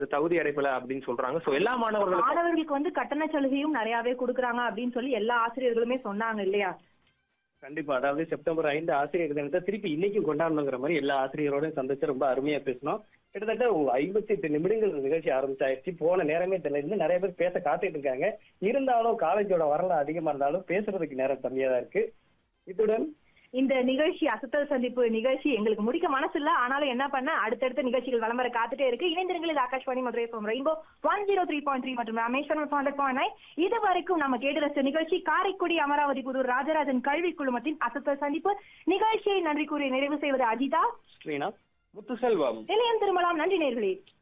தகுதி அடைப்பல அப்படின்னு சொல்றாங்க சோ எல்லா மாணவர்களுக்கும் மாணவர்களுக்கு வந்து கட்டண சலுகையும் நிறையவே கொடுக்குறாங்க அப்படின்னு சொல்லி எல்லா ஆசிரியர்களுமே சொன்னாங்க இல்லையா கண்டிப்பா அதாவது செப்டம்பர் ஐந்து ஆசிரியர் தினத்தை திருப்பி இன்னைக்கும் கொண்டாடணுங்கிற மாதிரி எல்லா ஆசிரியரோடையும் சந்திச்சு ரொம்ப அருமையா பேசணும் கிட்டத்தட்ட ஐம்பத்தி எட்டு நிமிடங்கள் இந்த நிகழ்ச்சி ஆரம்பிச்சாயிருச்சு போன நேரமே தெரியல இன்னும் நிறைய பேர் பேச காத்துட்டு இருக்காங்க இருந்தாலும் காலேஜோட வரலாறு அதிகமா இருந்தாலும் பேசுறதுக்கு நேரம் கம்மியா தான் இருக்கு இத்துடன் இந்த நிகழ்ச்சி அசத்தல் சந்திப்பு நிகழ்ச்சி எங்களுக்கு முடிக்க மனசு இல்ல ஆனாலும் என்ன பண்ண அடுத்தடுத்த நிகழ்ச்சிகள் வலம் வர காத்துட்டே இருக்கு இணைந்திருங்கள் இது Akashvani Madurai from Rainbow one zero three point three மற்றும் ராமேஸ்வரம் ஹண்ட்ரட் பாயிண்ட் நைன் இது வரைக்கும் நம்ம கேட்டு ரசித்த நிகழ்ச்சி காரைக்குடி அமராவதி புதூர் ராஜராஜன் கல்வி குழுமத்தின் அசத்தல் சந்திப்பு நிகழ்ச்சியை நன்றி கூறி நிறைவு செய்வது அஜிதா ஸ்ரீநாத் முத்துசெல்வம் நிலையம் திரும்பலாம் நன்றி நேர்களே